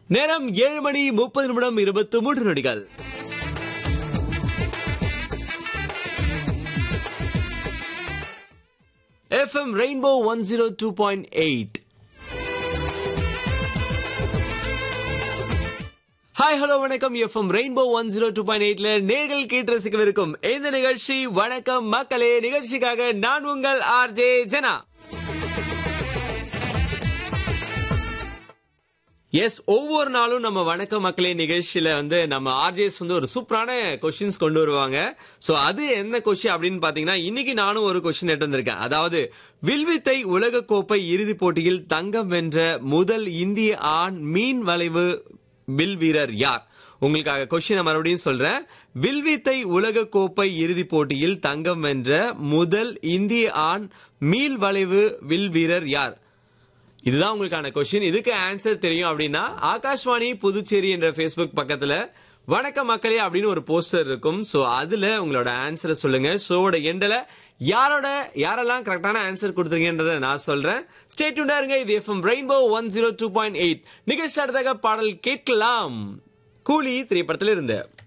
நேரம் ஏழு மணி முப்பது நிமிடம் இருபத்தி மூன்று நொடிகள் FM Rainbow one zero two point eight hi hello வணக்கம் FM Rainbow one zero two point எயிட்ல நேர்கள் கேட்டு ரசிக்கவிருக்கும் இந்த நிகழ்ச்சி வணக்கம் மக்களே நிகழ்ச்சிக்காக நான் உங்கள் ஆர்ஜே ஜனா எஸ் ஒவ்வொரு நாளும் நம்ம வணக்க மக்களே நிகழ்ச்சியில வந்து நம்ம ஆர்ஜேஸ் வந்து ஒரு சூப்பரான கொஸ்டின்ஸ் கொண்டு வருவாங்க சோ அது என்ன கொஸ்டின் அப்படின்னு பாத்தீங்கன்னா இன்னைக்கு நானும் ஒரு கொஸ்டின் எடுத்து வந்திருக்கேன் அதாவது வில்வித்தை உலக கோப்பை இறுதிப் போட்டியில் தங்கம் வென்ற முதல் இந்திய ஆண் மீன் வளைவு வில் வீரர் யார் உங்களுக்காக கொஸ்டினை மறுபடியும் சொல்றேன் வில்வித்தை உலக கோப்பை இறுதிப் போட்டியில் தங்கம் வென்ற முதல் இந்திய ஆண் மீள் வளைவு வில் வீரர் யார் இதுதான் உங்களுக்கான கொஸ்டின் இதுக்கு ஆன்சர் தெரியும் அப்படின்னா ஆகாஷ்வாணி புதுச்சேரி என்ற ஃபேஸ்புக் பக்கத்துல வணக்க மக்களே அப்படின்னு ஒரு போஸ்டர் இருக்கும் சோ அதுல உங்களோட ஆன்சரை சொல்லுங்க ஷோவோட எண்டில் யாரோட யாரெல்லாம் கரெக்டான ஆன்சர் கொடுத்துருங்கன்றத நான் சொல்றேன் ஸ்டேட்யூண்டா இருங்க இது FM Rainbow one zero two point eight நிகழ்ச்சி அடுத்ததாக பாடல் கேட்கலாம் கூலி திரைப்படத்தில் இருந்து